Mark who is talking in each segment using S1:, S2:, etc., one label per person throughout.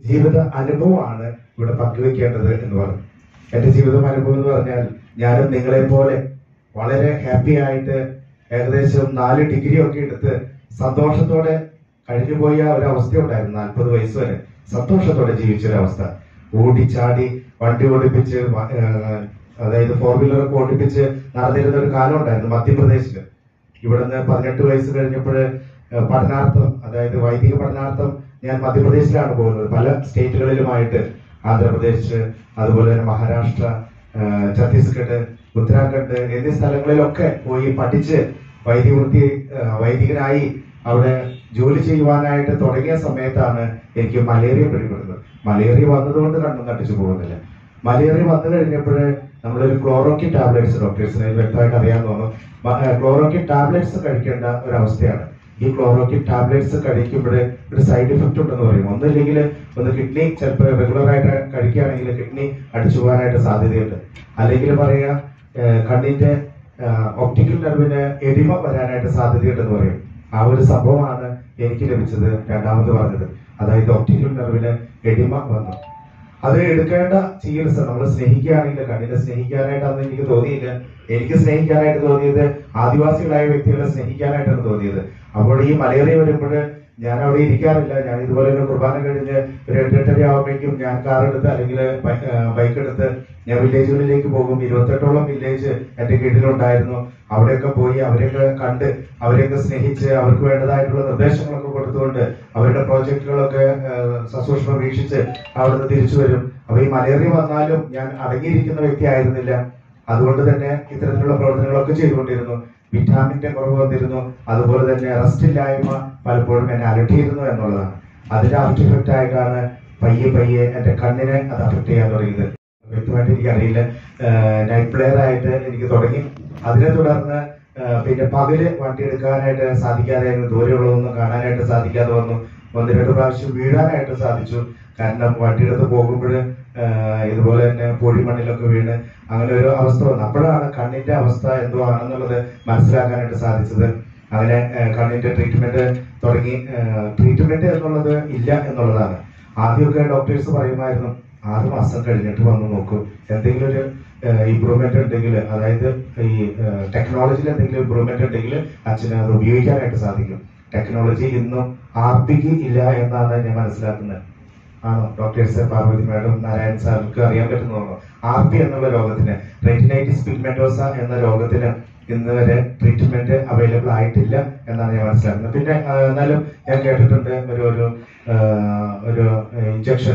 S1: ജീവിത അനുഭവമാണ് ഇവിടെ പങ്കുവെക്കേണ്ടത് എന്ന് പറഞ്ഞു എന്റെ ജീവിതം അനുഭവം എന്ന് പറഞ്ഞാൽ ഞാനും നിങ്ങളെ പോലെ വളരെ ഹാപ്പി ആയിട്ട് ഏകദേശം നാല് ഡിഗ്രി ഒക്കെ എടുത്ത് സന്തോഷത്തോടെ കഴിഞ്ഞുപോയ ഒരു അവസ്ഥ ഉണ്ടായിരുന്നു നാൽപ്പത് വയസ്സ് വരെ സന്തോഷത്തോടെ ജീവിച്ച ഒരു അവസ്ഥ ഓടിച്ചാടി വണ്ടി ഓടിപ്പിച്ച് വ- ഏഹ് അതായത് ഫോർ വീലർ ഒക്കെ ഓടിപ്പിച്ച് നടന്നിരുന്ന ഒരു കാലം ഉണ്ടായിരുന്നു മധ്യപ്രദേശില് ഇവിടുന്ന് പതിനെട്ട് വയസ്സ് കഴിഞ്ഞപ്പോൾ പഠനാർത്ഥം അതായത് വൈദിക പഠനാർത്ഥം ഞാൻ മധ്യപ്രദേശിലാണ് പോകുന്നത് പല സ്റ്റേറ്റുകളിലുമായിട്ട് ആന്ധ്രാപ്രദേശ് അതുപോലെ തന്നെ മഹാരാഷ്ട്ര ആ, ഛത്തീസ്ഗഡ് ഉത്തരാഖണ്ഡ് എന്നീ സ്ഥലങ്ങളിലൊക്കെ പോയി പഠിച്ച് വൈദിക വൃത്തി ആ, വൈദികനായി അവിടെ ജോലി ചെയ്യുവാനായിട്ട് തുടങ്ങിയ സമയത്താണ് എനിക്ക് മലേറിയ പിടിപെടുന്നത് മലേറിയ വന്നതുകൊണ്ട് കണ്ണും തട്ടിച്ചു പോകുന്നില്ല മലേറിയ വന്നു കഴിഞ്ഞപ്പോൾ നമ്മളൊരു ക്ലോറോക്കി ടാബ്ലറ്റ്സ് ഡോക്ടേഴ്സിന് വ്യക്തമായിട്ട് അറിയാൻ തോന്നും ക്ലോറോക്കി ടാബ്ലറ്റ്സ് കഴിക്കേണ്ട ഒരു അവസ്ഥയാണ് ഈ ക്ലോറോക്കി ടാബ്ലറ്റ്സ് കഴിക്കുമ്പോൾ ഒരു സൈഡ് ഇഫക്റ്റ് ഉണ്ടെന്ന് പറയും ഒന്നില്ലെങ്കിൽ ഒന്ന് കിഡ്നി ചിലപ്പോൾ റെഗുലർ ആയിട്ട് കഴിക്കുകയാണെങ്കിൽ കിഡ്നി അടിച്ചു പോകാനായിട്ട് സാധ്യതയുണ്ട് അല്ലെങ്കിൽ പറയാ ഏഹ് കണ്ണിന്റെ ഒപ്റ്റിക്കൽ നെർവിന് എഡിമ വരാനായിട്ട് സാധ്യതയുണ്ടെന്ന് പറയും ആ ഒരു സംഭവമാണ് എനിക്ക് ലഭിച്ചത് രണ്ടാമത് പറഞ്ഞത് അതായത് ഒപ്റ്റിക്കൽ നെർവിന് എഡിമ വന്നു അത് എടുക്കേണ്ട ചികിത്സ നമ്മൾ സ്നേഹിക്കുകയാണെങ്കിൽ കണ്ണിനെ സ്നേഹിക്കാനായിട്ടാണെന്ന് എനിക്ക് തോന്നിയില്ല എനിക്ക് സ്നേഹിക്കാനായിട്ട് തോന്നിയത് ആദിവാസികളായ വ്യക്തികളെ സ്നേഹിക്കാനായിട്ടാണ് തോന്നിയത് അപ്പോൾ ഈ മലേറിയ വരുമ്പോൾ ഞാൻ അവിടെ ഇരിക്കാറില്ല ഞാൻ ഇതുപോലെ ഒരു കുർബാന കഴിഞ്ഞ് ഒരു എട്ടെട്ടര ആവുമ്പോഴേക്കും ഞാൻ കാർ എടുത്ത് അല്ലെങ്കിൽ ബൈക്ക് എടുത്ത് ഞാൻ വില്ലേജുകളിലേക്ക് പോകും ഇരുപത്തെട്ടോളം വില്ലേജ് എന്റെ കീഴിലുണ്ടായിരുന്നു അവിടെയൊക്കെ പോയി അവരെയൊക്കെ കണ്ട് അവരെയൊക്കെ സ്നേഹിച്ച് അവർക്ക് വേണ്ടതായിട്ടുള്ള നിർദ്ദേശങ്ങളൊക്കെ കൊടുത്തുകൊണ്ട് അവരുടെ പ്രോജക്റ്റുകളൊക്കെ സസൂക്ഷ്മം വീക്ഷിച്ച് അവിടുന്ന് തിരിച്ചു വരും അപ്പൊ ഈ മലേറിയ വന്നാലും ഞാൻ അടങ്ങിയിരിക്കുന്ന വ്യക്തി ആയിരുന്നില്ല അതുകൊണ്ട് തന്നെ ഇത്തരത്തിലുള്ള പ്രവർത്തനങ്ങളൊക്കെ ചെയ്തുകൊണ്ടിരുന്നു വിറ്റാമിന്റെ കുറവ് വന്നിരുന്നു അതുപോലെ തന്നെ റെസ്റ്റ് ഇല്ലായ്മ പലപ്പോഴും എന്നെ അലട്ടിയിരുന്നു എന്നുള്ളതാണ് അതിന്റെ ആഫ്റ്റർ ഇഫക്റ്റ് ആയിട്ടാണ് പയ്യെ പയ്യെ എന്റെ കണ്ണിനെ അത് അഫക്ട് ചെയ്യാൻ തുടങ്ങിയത് വ്യക്തമായിട്ട് എനിക്ക് അറിയില്ല നൈറ്റ് പ്ലെയർ ആയിട്ട് എനിക്ക് തുടങ്ങി അതിനെ തുടർന്ന് ആ, പിന്നെ പകല് വണ്ടി എടുക്കാനായിട്ട് സാധിക്കാതെയായിരുന്നു ദൂരെയുള്ളതൊന്നും കാണാനായിട്ട് സാധിക്കാതെ വന്നു ഒന്ന് രണ്ട് പ്രാവശ്യം വീഴാനായിട്ട് സാധിച്ചു കാരണം വണ്ടിയെടുത്ത് പോകുമ്പോൾ ഇതുപോലെ തന്നെ പൊടിമണ്ണിലൊക്കെ വീണ് അങ്ങനെ ഒരു അവസ്ഥ വന്നു അപ്പോഴാണ് കണ്ണിന്റെ അവസ്ഥ എന്തോ ആണെന്നുള്ളത് മനസ്സിലാക്കാനായിട്ട് സാധിച്ചത് അങ്ങനെ ആ, കണ്ണിന്റെ ട്രീറ്റ്മെന്റ് തുടങ്ങി ട്രീറ്റ്മെന്റ് എന്നുള്ളത് ഇല്ല എന്നുള്ളതാണ് ആദ്യമൊക്കെ ഡോക്ടേഴ്സ് പറയുമായിരുന്നു ആറ് മാസം കഴിഞ്ഞിട്ട് വന്ന് നോക്കൂ എന്തെങ്കിലും ഒരു ഇമ്പ്രൂവ്മെന്റ് ഉണ്ടെങ്കിൽ അതായത് ഈ ടെക്നോളജിയിൽ എന്തെങ്കിലും ഇമ്പ്രൂവ്മെന്റ് ഉണ്ടെങ്കിൽ അച്ഛന് അത് ഉപയോഗിക്കാനായിട്ട് സാധിക്കും ടെക്നോളജി ഇന്നും ആർ പിക്ക് ഇല്ല എന്നാണ് ഞാൻ മനസ്സിലാക്കുന്നത് ആണോ ഡോക്ടേഴ്സ് പാർവതി മാഡം നാരായൺ സാർക്ക് അറിയാൻ പറ്റുന്നതാണോ ആർ പി എന്നുള്ള രോഗത്തിന് റെറ്റിനൈറ്റിസ് പിഗ്മെന്റോസ എന്ന രോഗത്തിന് ഇന്ന് വരെ ട്രീറ്റ്മെന്റ് അവൈലബിൾ ആയിട്ടില്ല എന്നാണ് ഞാൻ മനസ്സിലാക്കുന്നത് പിന്നെ ആ, എന്നാലും ഞാൻ കേട്ടിട്ടുണ്ട് ഒരു ഒരു ആ, ഒരു ഇഞ്ചക്ഷൻ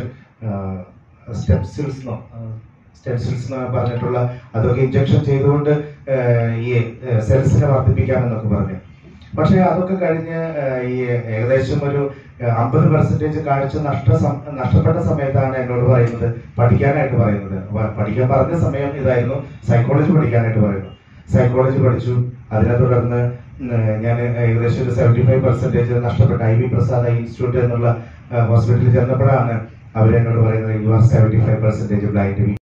S1: സ്റ്റെപ്സിൽസ് സ്റ്റെപ്സിൽസ് എന്ന് പറഞ്ഞിട്ടുള്ള അതൊക്കെ ഇഞ്ചക്ഷൻ ചെയ്തുകൊണ്ട് ആ, ഈ സെൽസിനെ വർദ്ധിപ്പിക്കാമെന്നൊക്കെ പറഞ്ഞു പക്ഷെ അതൊക്കെ കഴിഞ്ഞ് ആ, ഈ ഏകദേശം ഒരു അമ്പത് പെർസെന്റേജ് കാഴ്ച നഷ്ട സം- നഷ്ടപ്പെട്ട സമയത്താണ് എന്നോട് പറയുന്നത് പഠിക്കാനായിട്ട് പറയുന്നത് വ- പഠിക്കാൻ പറഞ്ഞ സമയം ഇതായിരുന്നു സൈക്കോളജി പഠിക്കാനായിട്ട് പറയുന്നു സൈക്കോളജി പഠിച്ചു അതിനെ തുടർന്ന് ഞാൻ ഏകദേശം ഒരു സെവന്റി ഫൈവ് പെർസെന്റേജ് നഷ്ടപ്പെട്ട ഐ വി പ്രസാദ് ഇൻസ്റ്റിറ്റ്യൂട്ട് എന്നുള്ള ഹോസ്പിറ്റലിൽ ചെന്നപ്പോഴാണ് അവരെന്നോട് പറയുന്നത് you are seventy five percentage blind